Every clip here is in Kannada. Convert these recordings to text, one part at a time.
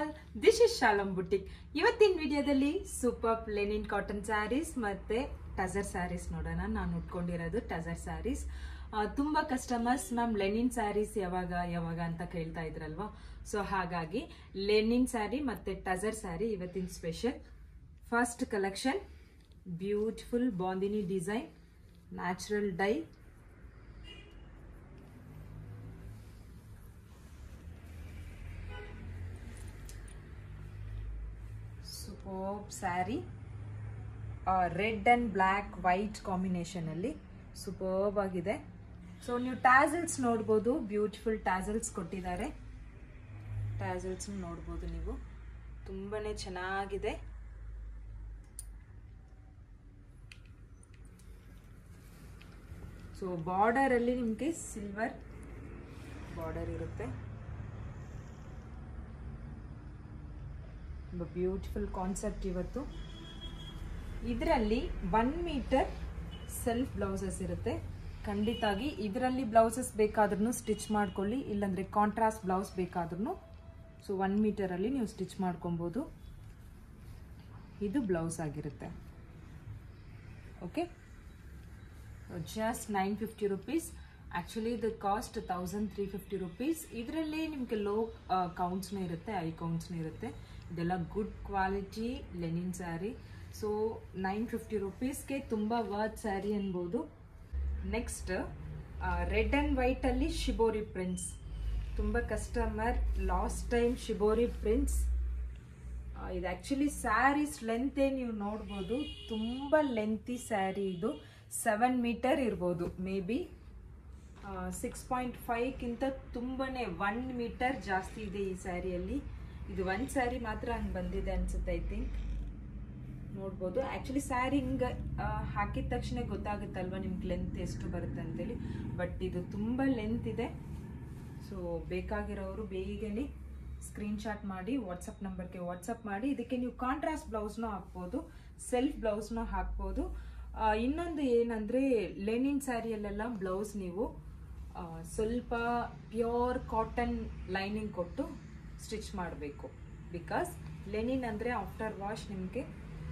all this is Shalom boutique ಇವತ್ತಿನ ವಿಡಿಯೋದಲ್ಲಿ ಸೂಪರ್ ಲೆನಿನ್ ಕಾಟನ್ ಸ್ಯಾರೀಸ್ ಮತ್ತೆ ಟಜರ್ ಸ್ಯಾರೀಸ್ ನೋಡೋಣ ನಾನು ಉಟ್ಕೊಂಡಿರೋದು ಟಜರ್ ಸ್ಯಾರೀಸ್ ತುಂಬ ಕಸ್ಟಮರ್ಸ್ ಮ್ಯಾಮ್ ಲೆನಿನ್ ಸ್ಯಾರೀಸ್ ಯಾವಾಗ ಯಾವಾಗ ಅಂತ ಕೇಳ್ತಾ ಇದ್ರಲ್ವಾ ಸೊ ಹಾಗಾಗಿ ಲೆನಿನ್ ಸ್ಯಾರಿ ಮತ್ತೆ ಟಜರ್ ಸ್ಯಾರಿ ಇವತ್ತಿನ special first collection beautiful bandhani design natural dye super sari red and black white combination ಅಲ್ಲಿ ಸೂಪರ್ಬ್ ಆಗಿದೆ ಸೊ ನೀವು ಟ್ಯಾಸಲ್ಸ್ ನೋಡ್ಬೋದು ಬ್ಯೂಟಿಫುಲ್ ಟ್ಯಾಸಲ್ಸ್ ಕೊಟ್ಟಿದ್ದಾರೆ ಟ್ಯಾಸಲ್ಸ್ ನೋಡ್ಬೋದು ನೀವು ತುಂಬಾನೇ ಚೆನ್ನಾಗಿದೆ ಸೊ ಬಾರ್ಡರ್ ಅಲ್ಲಿ ನಿಮಗೆ ಸಿಲ್ವರ್ ಬಾರ್ಡರ್ ಇರುತ್ತೆ ತುಂಬ ಬ್ಯೂಟಿಫುಲ್ ಕಾನ್ಸೆಪ್ಟ್ ಇವತ್ತು ಇದರಲ್ಲಿ ಒನ್ ಮೀಟರ್ ಸೆಲ್ಫ್ ಬ್ಲೌಸಸ್ ಇರುತ್ತೆ ಖಂಡಿತಾಗಿ ಇದರಲ್ಲಿ ಬ್ಲೌಸಸ್ ಬೇಕಾದ್ರೂ ಸ್ಟಿಚ್ ಮಾಡ್ಕೊಳ್ಳಿ ಇಲ್ಲಾಂದರೆ ಕಾಂಟ್ರಾಸ್ಟ್ ಬ್ಲೌಸ್ ಬೇಕಾದ್ರೂ ಸೊ ಒನ್ ಮೀಟರಲ್ಲಿ ನೀವು ಸ್ಟಿಚ್ ಮಾಡ್ಕೊಬೋದು ಇದು ಬ್ಲೌಸ್ ಆಗಿರುತ್ತೆ okay just nine fifty rupees actually ಇದು cost thousand three fifty rupees ಇದರಲ್ಲಿ ನಿಮಗೆ ಲೋ ಕೌಂಟ್ಸ್ನೂ ಇರುತ್ತೆ ಐ ಕೌಂಟ್ಸ್ನೂ ಇರುತ್ತೆ ಇದೆಲ್ಲ good quality linen sari so nine fifty ರುಪೀಸ್ಗೆ ತುಂಬ ವರ್ತ್ ಸ್ಯಾರಿ ಅನ್ಬೋದು ನೆಕ್ಸ್ಟ್ ರೆಡ್ ಆ್ಯಂಡ್ ವೈಟಲ್ಲಿ ಶಿಬೋರಿ ಪ್ರಿಂಟ್ಸ್ ತುಂಬ customer last time shibori prints ಇದು ಆ್ಯಕ್ಚುಲಿ ಸ್ಯಾರೀಸ್ ಲೆಂತೇ ನೀವು ನೋಡ್ಬೋದು ತುಂಬ ಲೆಂತಿ ಸ್ಯಾರಿ ಇದು ಸೆವೆನ್ ಮೀಟರ್ ಇರ್ಬೋದು ಮೇ ಬಿ ಸಿಕ್ಸ್ ಪಾಯಿಂಟ್ ಫೈವ್ಗಿಂತ ತುಂಬಾ ಒನ್ ಮೀಟರ್ ಜಾಸ್ತಿ ಇದೆ ಈ ಸ್ಯಾರಿಯಲ್ಲಿ ಇದು ಒಂದು ಸ್ಯಾರಿ ಮಾತ್ರ ಹಂಗೆ ಬಂದಿದೆ ಅನ್ಸುತ್ತೆ ಐ ಥಿಂಕ್ ನೋಡ್ಬೋದು ಆ್ಯಕ್ಚುಲಿ ಸ್ಯಾರಿ ಹಿಂಗೆ ಹಾಕಿದ ತಕ್ಷಣ ಗೊತ್ತಾಗುತ್ತಲ್ವ ನಿಮ್ಗೆ ಲೆಂತ್ ಎಷ್ಟು ಬರುತ್ತೆ ಅಂತೇಳಿ ಬಟ್ ಇದು ತುಂಬ ಲೆಂತ್ ಇದೆ ಸೊ ಬೇಕಾಗಿರೋರು ಬೇಗನೆ ಸ್ಕ್ರೀನ್ಶಾಟ್ ಮಾಡಿ ವಾಟ್ಸಪ್ ನಂಬರ್ಗೆ ವಾಟ್ಸಪ್ ಮಾಡಿ ಇದಕ್ಕೆ ನೀವು ಕಾಂಟ್ರಾಸ್ಟ್ ಬ್ಲೌಸ್ನೂ ಹಾಕ್ಬೋದು ಸೆಲ್ಫ್ ಬ್ಲೌಸ್ನೂ ಹಾಕ್ಬೋದು ಇನ್ನೊಂದು ಏನಂದರೆ ಲೆನಿನ್ ಸ್ಯಾರಿಯಲ್ಲೆಲ್ಲ ಬ್ಲೌಸ್ ನೀವು ಸ್ವಲ್ಪ ಪ್ಯೂರ್ ಕಾಟನ್ ಲೈನಿಂಗ್ ಕೊಟ್ಟು ಸ್ಟಿಚ್ ಮಾಡಬೇಕು ಬಿಕಾಸ್ ಲೆನಿನ್ ಅಂದರೆ ಆಫ್ಟರ್ ವಾಶ್ ನಿಮಗೆ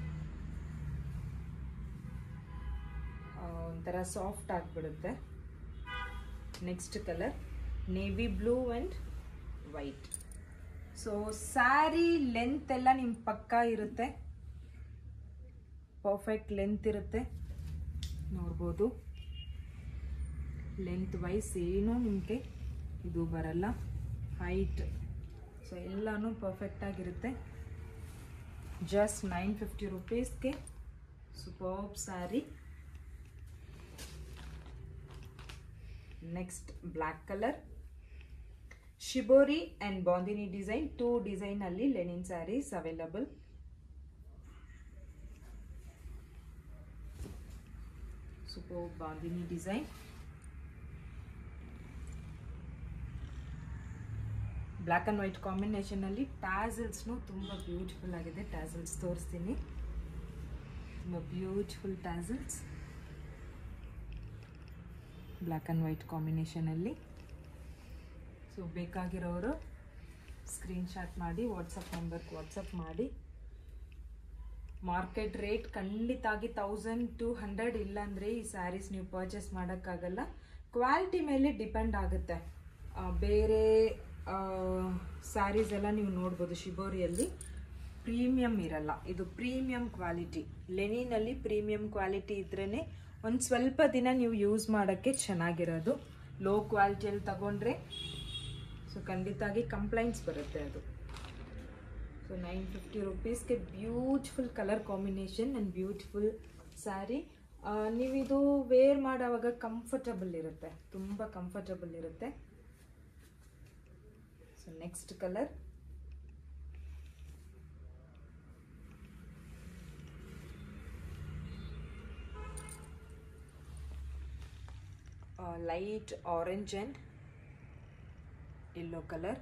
ಒಂಥರ ಸಾಫ್ಟ್ ಆಗಿಬಿಡುತ್ತೆ next colour navy blue and white so sari length ಎಲ್ಲ ನಿಮ್ಮ ಪಕ್ಕ ಇರುತ್ತೆ ಪರ್ಫೆಕ್ಟ್ ಲೆಂತ್ ಇರುತ್ತೆ ನೋಡ್ಬೋದು ಲೆಂತ್ ವೈಸ್ ಏನೂ ನಿಮಗೆ ಇದು ಬರಲ್ಲ ಹೈಟ್ ಸೊ ಎಲ್ಲನೂ ಪರ್ಫೆಕ್ಟಾಗಿರುತ್ತೆ ಜಸ್ಟ್ ನೈನ್ ಫಿಫ್ಟಿ ರುಪೀಸ್ಗೆ superb sari next black colour shibori and bandhani design two ಡಿಸೈನಲ್ಲಿ linen saris available super bandhani design black and white ಕಾಂಬಿನೇಷನಲ್ಲಿ ಟ್ಯಾಸಲ್ಸ್ನು ತುಂಬ ಬ್ಯೂಟಿಫುಲ್ ಆಗಿದೆ ಟ್ಯಾಸಲ್ಸ್ ತೋರಿಸ್ತೀನಿ ತುಂಬ beautiful tassels black and white ಕಾಂಬಿನೇಷನಲ್ಲಿ ಸೊ ಬೇಕಾಗಿರೋರು ಸ್ಕ್ರೀನ್ಶಾಟ್ ಮಾಡಿ ವಾಟ್ಸಪ್ ನಂಬರ್ಗೆ ವಾಟ್ಸಪ್ ಮಾಡಿ ಮಾರ್ಕೆಟ್ ರೇಟ್ ಖಂಡಿತಾಗಿ ತೌಸಂಡ್ ಟು ಹಂಡ್ರೆಡ್ ಇಲ್ಲಾಂದರೆ ಈ ಸ್ಯಾರೀಸ್ ನೀವು ಪರ್ಚೇಸ್ ಮಾಡೋಕ್ಕಾಗಲ್ಲ ಕ್ವಾಲಿಟಿ ಮೇಲೆ ಡಿಪೆಂಡ್ ಆಗುತ್ತೆ ಬೇರೆ ಸ್ಯಾರೀಸ್ ಎಲ್ಲ ನೀವು ನೋಡ್ಬೋದು ಶಿಬೋರಿಯಲ್ಲಿ ಪ್ರೀಮಿಯಮ್ ಇರಲ್ಲ ಇದು ಪ್ರೀಮಿಯಂ ಕ್ವಾಲಿಟಿ ಲೆನಿನಲ್ಲಿ ಪ್ರೀಮಿಯಂ ಕ್ವಾಲಿಟಿ ಇದ್ರೇ ಒಂದು ಸ್ವಲ್ಪ ದಿನ ನೀವು ಯೂಸ್ ಮಾಡೋಕ್ಕೆ ಚೆನ್ನಾಗಿರೋದು ಲೋ ಕ್ವಾಲಿಟಿಯಲ್ಲಿ ತಗೊಂಡ್ರೆ ಸೊ ಖಂಡಿತಾಗಿ ಕಂಪ್ಲೈಂಟ್ಸ್ ಬರುತ್ತೆ ಅದು ಸೊ ನೈನ್ ಫಿಫ್ಟಿ ರುಪೀಸ್ಗೆ beautiful colour combination and beautiful sari ನೀವಿದು ವೇರ್ ಮಾಡೋವಾಗ ಕಂಫರ್ಟಬಲ್ ಇರುತ್ತೆ ತುಂಬ ಕಂಫರ್ಟಬಲ್ ಇರುತ್ತೆ so next colour light orange and yellow colour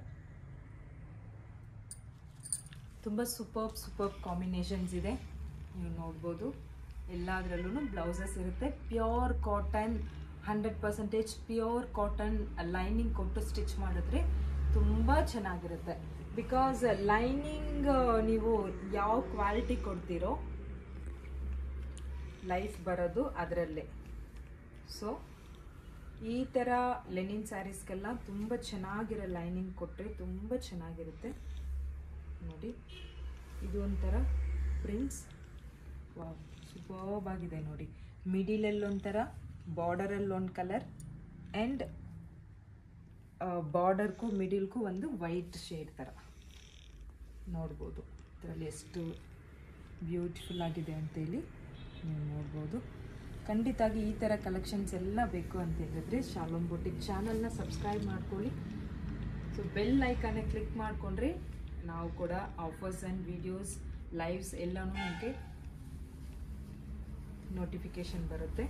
ತುಂಬ ಸೂಪರ್ಬ್ ಸೂಪರ್ಬ್ ಕಾಂಬಿನೇಷನ್ಸ್ ಇದೆ ನೀವು ನೋಡ್ಬೋದು ಎಲ್ಲದರಲ್ಲೂ ಬ್ಲೌಸಸ್ ಇರುತ್ತೆ pure cotton hundred percentage pure cotton lining ಕೊಟ್ಟು ಸ್ಟಿಚ್ ಮಾಡಿದ್ರೆ ತುಂಬ ಚೆನ್ನಾಗಿರುತ್ತೆ ಬಿಕಾಸ್ ಲೈನಿಂಗ್ ನೀವು ಯಾವ ಕ್ವಾಲಿಟಿ ಕೊಡ್ತೀರೋ ಲೈಫ್ ಬರೋದು ಅದರಲ್ಲೇ ಸೊ ಈ ಥರ ಲೆನಿನ್ ಸ್ಯಾರೀಸ್ಗೆಲ್ಲ ತುಂಬ ಚೆನ್ನಾಗಿರೋ ಲೈನಿಂಗ್ ಕೊಟ್ಟರೆ ತುಂಬ ಚೆನ್ನಾಗಿರುತ್ತೆ ನೋಡಿ ಇದು ಒಂಥರ ಪ್ರಿಂಟ್ಸ್ ವಾವ್ ಸೂಪರ್ಬ್ ಆಗಿದೆ ನೋಡಿ ಮಿಡಿಲಲ್ಲಿ ಒಂಥರ ಬಾರ್ಡರಲ್ಲಿ ಒಂದು ಕಲರ್ ಆ್ಯಂಡ್ ಬಾರ್ಡರ್ಗೂ ಮಿಡಿಲ್ಗೂ ಒಂದು ವೈಟ್ ಶೇಡ್ ಥರ ನೋಡ್ಬೋದು ಇದರಲ್ಲಿ ಎಷ್ಟು ಬ್ಯೂಟಿಫುಲ್ ಆಗಿದೆ ಅಂತೇಳಿ ನೀವು ನೋಡ್ಬೋದು ಖಂಡಿತಾಗಿ ಈ ಥರ ಕಲೆಕ್ಷನ್ಸ್ ಎಲ್ಲ ಬೇಕು ಅಂತ ಹೇಳಿದ್ರೆ ಶಾಲೋಮ್ ಬೊಟಿಕ್ ಚಾನಲ್ನ ಸಬ್ಸ್ಕ್ರೈಬ್ ಮಾಡ್ಕೊಳ್ಳಿ ಸೊ ಬೆಲ್ ಐಕಾನೆ ಕ್ಲಿಕ್ ಮಾಡಿಕೊಂಡ್ರೆ ನಾವು ಕೂಡ ಆಫರ್ಸ್ ಆ್ಯಂಡ್ ವಿಡಿಯೋಸ್ ಲೈವ್ಸ್ ಎಲ್ಲನೂ ನಿಮಗೆ ನೋಟಿಫಿಕೇಶನ್ ಬರುತ್ತೆ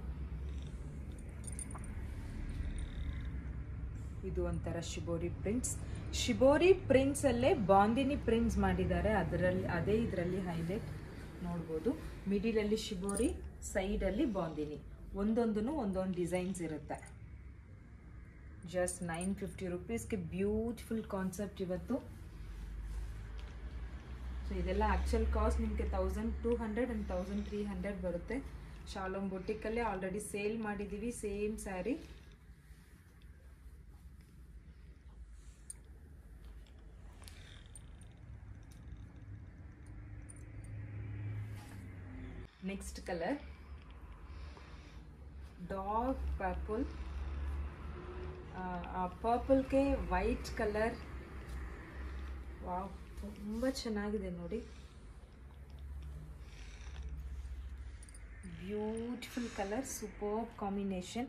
ಇದು ಒಂಥರ ಶಿಬೋರಿ ಪ್ರಿಂಟ್ಸ್ ಶಿಬೋರಿ ಪ್ರಿಂಟ್ಸಲ್ಲೇ ಬಾಂದಿನಿ ಪ್ರಿಂಟ್ಸ್ ಮಾಡಿದ್ದಾರೆ ಅದರಲ್ಲಿ ಅದೇ ಇದರಲ್ಲಿ ಹೈಲೈಟ್ ನೋಡ್ಬೋದು ಮಿಡಿಲಲ್ಲಿ ಶಿಬೋರಿ ಸೈಡಲ್ಲಿ ಬಾಂದಿನಿ ಒಂದೊಂದೂ ಒಂದೊಂದು ಡಿಸೈನ್ಸ್ ಇರುತ್ತೆ ಜಸ್ಟ್ ನೈನ್ ಫಿಫ್ಟಿ ರುಪೀಸ್ಗೆ ಬ್ಯೂಟಿಫುಲ್ ಕಾನ್ಸೆಪ್ಟ್ ಇವತ್ತು ಸೊ ಇದೆಲ್ಲ ಆ್ಯಕ್ಚುಲ್ ಕಾಸ್ಟ್ ನಿಮಗೆ thousand two hundred and thousand three hundred ಬರುತ್ತೆ ಶಾಲೋಮ್ ಬೊಟಿಕಲ್ಲೇ ಆಲ್ರೆಡಿ ಸೇಲ್ ಮಾಡಿದ್ದೀವಿ same sari next colour dark purple ಆ ಪರ್ಪಲ್ಗೆ ವೈಟ್ ಕಲರ್ ವಾವ್ ತುಂಬ ಚೆನ್ನಾಗಿದೆ ನೋಡಿ ಬ್ಯೂಟಿಫುಲ್ ಕಲರ್ ಸೂಪರ್ ಕಾಂಬಿನೇಷನ್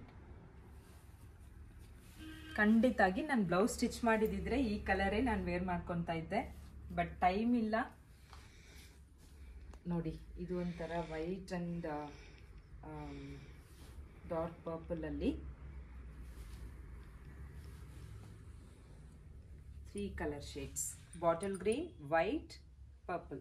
ಖಂಡಿತಾಗಿ ನಾನು ಬ್ಲೌಸ್ ಸ್ಟಿಚ್ ಮಾಡಿದಿದ್ರೆ ಈ ಕಲರೇ ನಾನು ವೇರ್ ಮಾಡ್ಕೊತಾ ಇದ್ದೆ ಬಟ್ ಟೈಮ್ ಇಲ್ಲ ನೋಡಿ ಇದು ಒಂಥರ ವೈಟ್ ಆ್ಯಂಡ್ ಡಾರ್ಕ್ ಪರ್ಪಲಲ್ಲಿ three colour shades bottle green white purple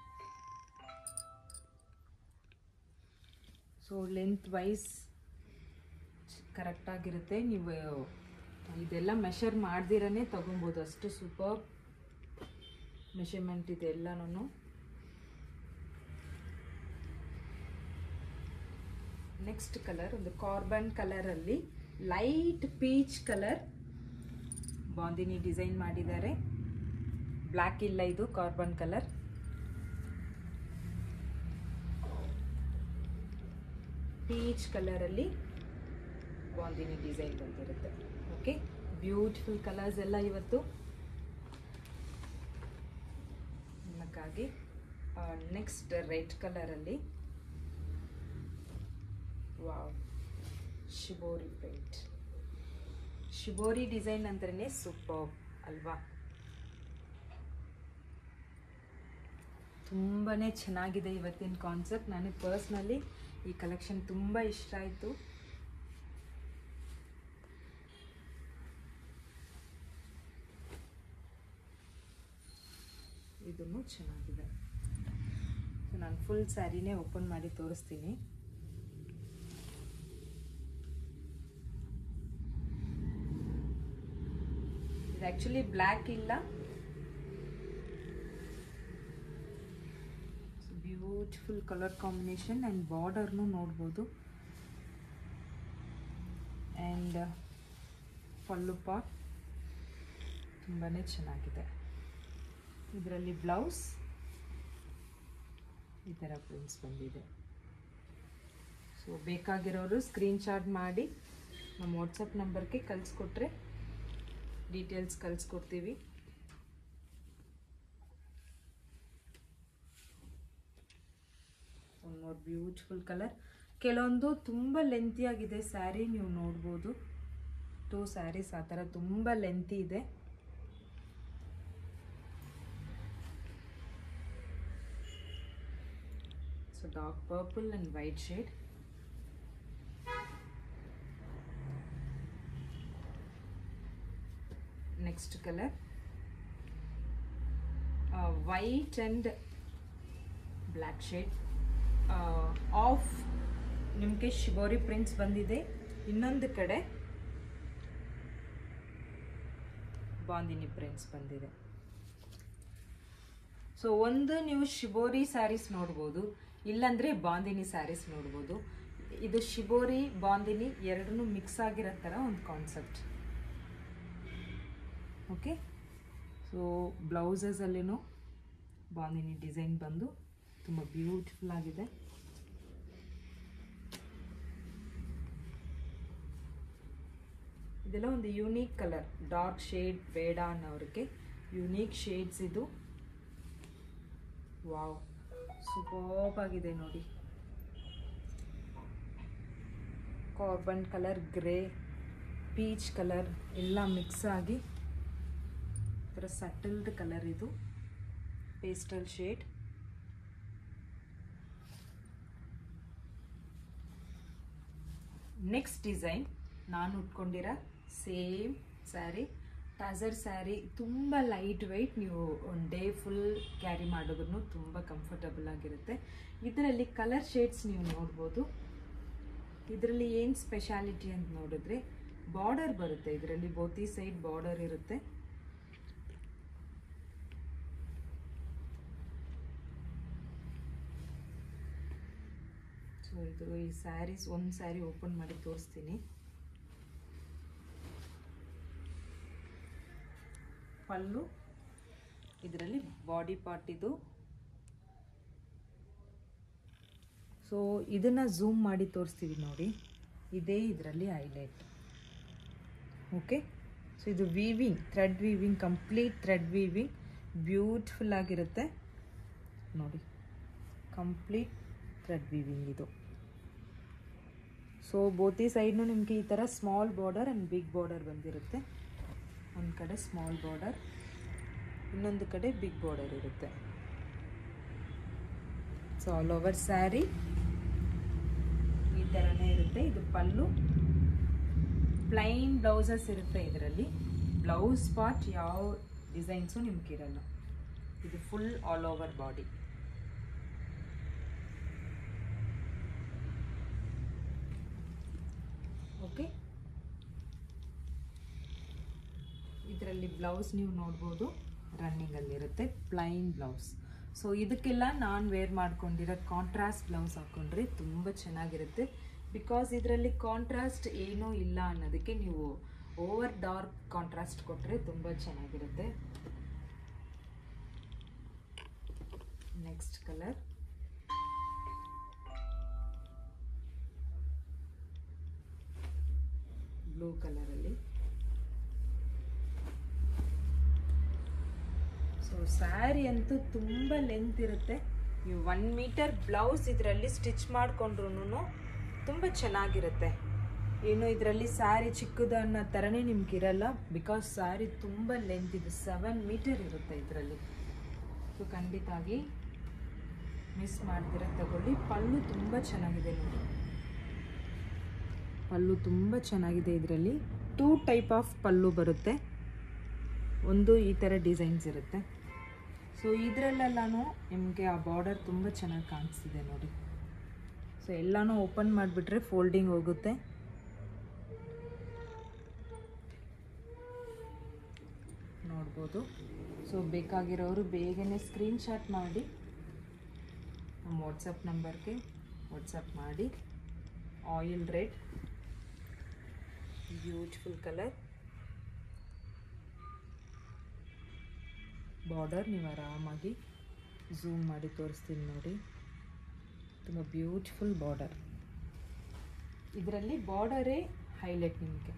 so length wise ಕರೆಕ್ಟಾಗಿರುತ್ತೆ ನೀವು ಇದೆಲ್ಲ ಮೆಷರ್ ಮಾಡ್ದಿರೇ ತೊಗೊಬೋದು ಅಷ್ಟು ಸೂಪರ್ ಮೆಷರ್ಮೆಂಟ್ ಇದೆ ಎಲ್ಲನೂ ನೆಕ್ಸ್ಟ್ ಕಲರ್ ಒಂದು ಕಾರ್ಬನ್ ಕಲರಲ್ಲಿ light peach colour bandhani design ಮಾಡಿದ್ದಾರೆ ಬ್ಲ್ಯಾಕ್ ಇಲ್ಲ ಇದು ಕಾರ್ಬನ್ ಕಲರ್ ಪೀಚ್ ಕಲರಲ್ಲಿ ಬಾಂದಿನಿ ಡಿಸೈನ್ ಬಂದಿರುತ್ತೆ ಓಕೆ ಬ್ಯೂಟಿಫುಲ್ ಕಲರ್ಸ್ ಎಲ್ಲ ಇವತ್ತು ನಿಮಗಾಗಿ ನೆಕ್ಸ್ಟ್ ರೆಡ್ ಕಲರಲ್ಲಿ wow shibori paint shibori design ಅಂದ್ರೇ ಸೂಪರ್ ಅಲ್ವಾ ತುಂಬಾ ಚೆನ್ನಾಗಿದೆ ಇವತ್ತಿನ ಕಾನ್ಸೆಪ್ಟ್ ನನಗೆ ಪರ್ಸ್ನಲಿ ಈ ಕಲೆಕ್ಷನ್ ತುಂಬ ಇಷ್ಟ ಆಯಿತು ಇದನ್ನು ಚೆನ್ನಾಗಿದೆ ಸೊ ನಾನು ಫುಲ್ ಸ್ಯಾರಿನೇ ಓಪನ್ ಮಾಡಿ ತೋರಿಸ್ತೀನಿ ಇದು ಆ್ಯಕ್ಚುಲಿ ಬ್ಲ್ಯಾಕ್ ಇಲ್ಲ ಬ್ಯೂಟಿಫುಲ್ ಕಲರ್ ಕಾಂಬಿನೇಷನ್ ಆ್ಯಂಡ್ ಬಾರ್ಡರ್ನು ನೋಡ್ಬೋದು ಆ್ಯಂಡ್ ಪಲ್ಲು ಪಾಟ್ ತುಂಬಾ ಚೆನ್ನಾಗಿದೆ ಇದರಲ್ಲಿ ಬ್ಲೌಸ್ ಈ ಥರ ಪ್ರಿಂಟ್ಸ್ ಬಂದಿದೆ ಸೊ ಬೇಕಾಗಿರೋರು ಸ್ಕ್ರೀನ್ಶಾಟ್ ಮಾಡಿ ನಮ್ಮ ವಾಟ್ಸಪ್ ನಂಬರ್ಗೆ ಕಳಿಸ್ಕೊಟ್ರೆ ಡೀಟೇಲ್ಸ್ ಕಳಿಸ್ಕೊಡ್ತೀವಿ ಒನ್ ಮೋರ್ ಬ್ಯೂಟಿಫುಲ್ ಕಲರ್ ಕೆಲವೊಂದು ತುಂಬ ಲೆಂತಿಯಾಗಿದೆ ಸ್ಯಾರಿ ನೀವು ನೋಡ್ಬೋದು ಟೂ ಸ್ಯಾರೀಸ್ ಆ ಥರ ತುಂಬ ಲೆಂತಿ ಇದೆ so dark purple and white shade next colour white and black shade of ನಿಮಗೆ ಶಿಬೋರಿ ಪ್ರಿಂಟ್ಸ್ ಬಂದಿದೆ ಇನ್ನೊಂದು ಕಡೆ ಬಾಂದಿನಿ ಪ್ರಿಂಟ್ಸ್ ಬಂದಿದೆ ಸೊ ಒಂದು ನೀವು ಶಿಬೋರಿ ಸ್ಯಾರೀಸ್ ನೋಡ್ಬೋದು ಇಲ್ಲಾಂದ್ರೆ ಬಾಂದಿನಿ ಸ್ಯಾರೀಸ್ ನೋಡ್ಬೋದು ಇದು ಶಿಬೋರಿ ಬಾಂದಿನಿ ಎರಡನ್ನೂ ಮಿಕ್ಸ್ ಆಗಿರೋ ಥರ ಒಂದು ಕಾನ್ಸೆಪ್ಟ್ ಓಕೆ ಸೊ ಬ್ಲೌಸಸಲ್ಲಿನೂ ಬಾಂದಿನಿ ಡಿಸೈನ್ ಬಂದು ತುಂಬ ಬ್ಯೂಟಿಫುಲ್ ಆಗಿದೆ ಇದೆಲ್ಲ ಒಂದು ಯುನೀಕ್ ಕಲರ್ ಡಾರ್ಕ್ ಶೇಡ್ ಬೇಡ ಅನ್ನೋರಿಗೆ ಯುನೀಕ್ ಶೇಡ್ಸ್ ಇದು ವಾವ್ ಸೂಪರ್ಬ್ ಆಗಿದೆ ನೋಡಿ carbon colour grey peach colour ಎಲ್ಲ ಮಿಕ್ಸ್ ಆಗಿ ಥರ ಸಟಲ್ಡ್ ಕಲರ್ ಇದು ಪೇಸ್ಟಲ್ ಶೇಡ್ ನೆಕ್ಸ್ಟ್ ಡಿಸೈನ್ ನಾನು ಉಟ್ಕೊಂಡಿರೋ ಸೇಮ್ ಸ್ಯಾರಿ ಟಜರ್ ಸ್ಯಾರಿ ತುಂಬ ಲೈಟ್ ವೆಯ್ಟ್ ನೀವು ಒಂದು ಡೇ ಫುಲ್ ಕ್ಯಾರಿ ಮಾಡೋದನ್ನು ತುಂಬ ಕಂಫರ್ಟಬಲ್ ಆಗಿರುತ್ತೆ ಇದರಲ್ಲಿ ಕಲರ್ ಶೇಡ್ಸ್ ನೀವು ನೋಡ್ಬೋದು ಇದರಲ್ಲಿ ಏನು ಸ್ಪೆಷಾಲಿಟಿ ಅಂತ ನೋಡಿದ್ರೆ ಬಾರ್ಡರ್ ಬರುತ್ತೆ ಇದರಲ್ಲಿ ಬೋತಿ ಸೈಡ್ ಬಾರ್ಡರ್ ಇರುತ್ತೆ ಸೊ ಇದು ಈ ಸ್ಯಾರೀಸ್ ಒಂದು ಸ್ಯಾರಿ ಓಪನ್ ಮಾಡಿ ತೋರಿಸ್ತೀನಿ ಪಲ್ಲು ಇದರಲ್ಲಿ ಬಾಡಿ ಪಾರ್ಟ್ ಇದು ಸೊ ಇದನ್ನು ಝೂಮ್ ಮಾಡಿ ತೋರಿಸ್ತೀವಿ ನೋಡಿ ಇದೇ ಇದರಲ್ಲಿ ಹೈಲೈಟ್ ಓಕೆ ಸೊ ಇದು weaving thread weaving complete thread weaving beautiful ಆಗಿರುತ್ತೆ ನೋಡಿ ಕಂಪ್ಲೀಟ್ ಥ್ರೆಡ್ ವೀವಿಂಗ್ ಇದು ಸೊ ಬೋತಿ ಸೈಡ್ನು ನಿಮಗೆ ಈ ಥರ small border and big border ಬಂದಿರುತ್ತೆ ಒಂದು ಕಡೆ ಸ್ಮಾಲ್ ಬಾರ್ಡರ್ ಇನ್ನೊಂದು ಕಡೆ ಬಿಗ್ ಬಾರ್ಡರ್ ಇರುತ್ತೆ ಸೊ ಆಲ್ ಓವರ್ ಸ್ಯಾರಿ ಈ ಥರನೇ ಇರುತ್ತೆ ಇದು ಪಲ್ಲು ಪ್ಲೈನ್ ಬ್ಲೌಸಸ್ ಇರುತ್ತೆ ಇದರಲ್ಲಿ ಬ್ಲೌಸ್ ಪಾರ್ಟ್ ಯಾವ ಡಿಸೈನ್ಸು ನಿಮ್ಗಿರಲ್ಲ ಇದು full all over body okay ಇದರಲ್ಲಿ ಬ್ಲೌಸ್ ನೀವು ನೋಡ್ಬೋದು ರನ್ನಿಂಗಲ್ಲಿರುತ್ತೆ ಪ್ಲೈನ್ ಬ್ಲೌಸ್ ಸೊ ಇದಕ್ಕೆಲ್ಲ ನಾನು ವೇರ್ ಮಾಡ್ಕೊಂಡಿರೋ ಕಾಂಟ್ರಾಸ್ಟ್ ಬ್ಲೌಸ್ ಹಾಕ್ಕೊಂಡ್ರೆ ತುಂಬ ಚೆನ್ನಾಗಿರುತ್ತೆ ಬಿಕಾಸ್ ಇದರಲ್ಲಿ ಕಾಂಟ್ರಾಸ್ಟ್ ಏನೂ ಇಲ್ಲ ಅನ್ನೋದಕ್ಕೆ ನೀವು ಓವರ್ ಡಾರ್ಕ್ ಕಾಂಟ್ರಾಸ್ಟ್ ಕೊಟ್ಟರೆ ತುಂಬ ಚೆನ್ನಾಗಿರುತ್ತೆ ನೆಕ್ಸ್ಟ್ ಕಲರ್ ಬ್ಲೂ ಕಲರಲ್ಲಿ ಸೊ ಸ್ಯಾರಿ ಅಂತೂ ತುಂಬ ಲೆಂತ್ ಇರುತ್ತೆ ನೀವು ಒನ್ ಮೀಟರ್ ಬ್ಲೌಸ್ ಇದರಲ್ಲಿ ಸ್ಟಿಚ್ ಮಾಡಿಕೊಂಡ್ರು ತುಂಬ ಚೆನ್ನಾಗಿರುತ್ತೆ ಏನು ಇದರಲ್ಲಿ ಸ್ಯಾರಿ ಚಿಕ್ಕದು ಅನ್ನೋ ಥರನೇ ನಿಮ್ಗೆ ಇರಲ್ಲ ಬಿಕಾಸ್ ಸ್ಯಾರಿ ತುಂಬ ಲೆಂತ್ ಇದು ಸೆವೆನ್ ಮೀಟರ್ ಇರುತ್ತೆ ಇದರಲ್ಲಿ ಸೊ ಖಂಡಿತಾಗಿ ಮಿಸ್ ಮಾಡ್ದಿರ ತಗೊಳ್ಳಿ ಪಲ್ಲು ತುಂಬ ಚೆನ್ನಾಗಿದೆ ನೋಡಿ ಪಲ್ಲು ತುಂಬ ಚೆನ್ನಾಗಿದೆ ಇದರಲ್ಲಿ ಟೂ ಟೈಪ್ ಆಫ್ ಪಲ್ಲು ಬರುತ್ತೆ ಒಂದು ಈ ಥರ ಡಿಸೈನ್ಸ್ ಇರುತ್ತೆ ಸೊ ಇದರಲ್ಲೆಲ್ಲನೂ ನಿಮಗೆ ಆ ಬಾರ್ಡರ್ ತುಂಬ ಚೆನ್ನಾಗಿ ಕಾಣಿಸ್ತಿದೆ ನೋಡಿ ಸೊ ಎಲ್ಲನೂ ಓಪನ್ ಮಾಡಿಬಿಟ್ರೆ ಫೋಲ್ಡಿಂಗ್ ಹೋಗುತ್ತೆ ನೋಡ್ಬೋದು ಸೊ ಬೇಕಾಗಿರೋರು ಬೇಗನೆ ಸ್ಕ್ರೀನ್ಶಾಟ್ ಮಾಡಿ ನಮ್ಮ ವಾಟ್ಸಪ್ ನಂಬರ್ಗೆ ವಾಟ್ಸಪ್ ಮಾಡಿ oil red beautiful colour border ನೀವು ಆರಾಮಾಗಿ ಝೂಮ್ ಮಾಡಿ ತೋರಿಸ್ತೀನಿ ನೋಡಿ ತುಂಬ ಬ್ಯೂಟಿಫುಲ್ ಬಾರ್ಡರ್ ಇದರಲ್ಲಿ ಬಾರ್ಡರೇ ಹೈಲೈಟ್ ನಿಮಗೆ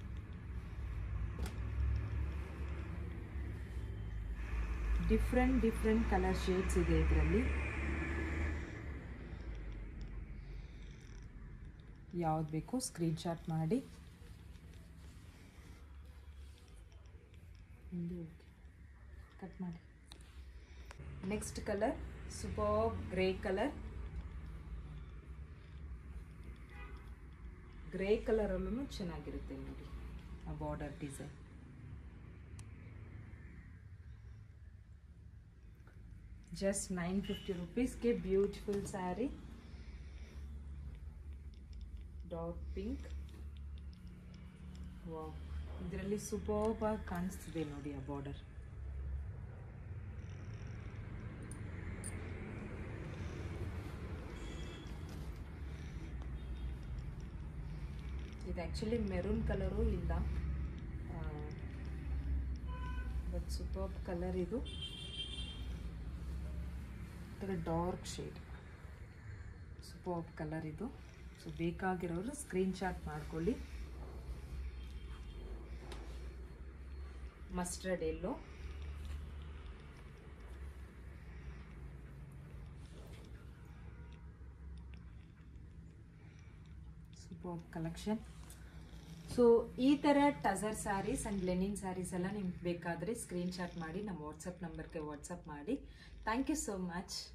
ಡಿಫ್ರೆಂಟ್ ಡಿಫ್ರೆಂಟ್ ಕಲರ್ ಶೇಡ್ಸ್ ಇದೆ ಇದರಲ್ಲಿ ಯಾವ್ದು ಬೇಕು ಸ್ಕ್ರೀನ್ಶಾಟ್ ಮಾಡಿ ಕಟ್ ಮಾಡಿ next colour super grey colour grey ಕಲರಲ್ಲೂ ಚೆನ್ನಾಗಿರುತ್ತೆ ನೋಡಿ ಆ border design just nine fifty ರುಪೀಸ್ಗೆ ಬ್ಯೂಟಿಫುಲ್ ಸ್ಯಾರಿ ಡಾಟ್ ಪಿಂಕ್ ವಾ ಇದರಲ್ಲಿ ಸೂಪರ್ಬ್ ಆಗಿ ಕಾಣಿಸ್ತಿದೆ ನೋಡಿ ಆ ಬಾರ್ಡರ್ ಇದು ಆ್ಯಕ್ಚುಲಿ ಮೆರೂನ್ ಕಲರು ಇಲ್ಲ ಬಟ್ ಸೂಪರ್ ಕಲರ್ ಇದು ಥರ ಡಾರ್ಕ್ ಶೇಡ್ ಸೂಪರ್ ಕಲರ್ ಇದು ಸೊ ಬೇಕಾಗಿರೋರು ಸ್ಕ್ರೀನ್ಶಾಟ್ ಮಾಡ್ಕೊಳ್ಳಿ mustard yellow super collection so ಈ ಥರ ಟಸರ್ ಸ್ಯಾರೀಸ್ ಆ್ಯಂಡ್ ಲೆನಿನ್ ಸ್ಯಾರೀಸ್ ಎಲ್ಲ ನಿಮ್ಗೆ ಬೇಕಾದರೆ ಸ್ಕ್ರೀನ್ಶಾಟ್ ಮಾಡಿ ನಮ್ಮ ವಾಟ್ಸಪ್ ನಂಬರ್ಗೆ ವಾಟ್ಸಪ್ ಮಾಡಿ ಥ್ಯಾಂಕ್ ಯು ಸೋ ಮಚ್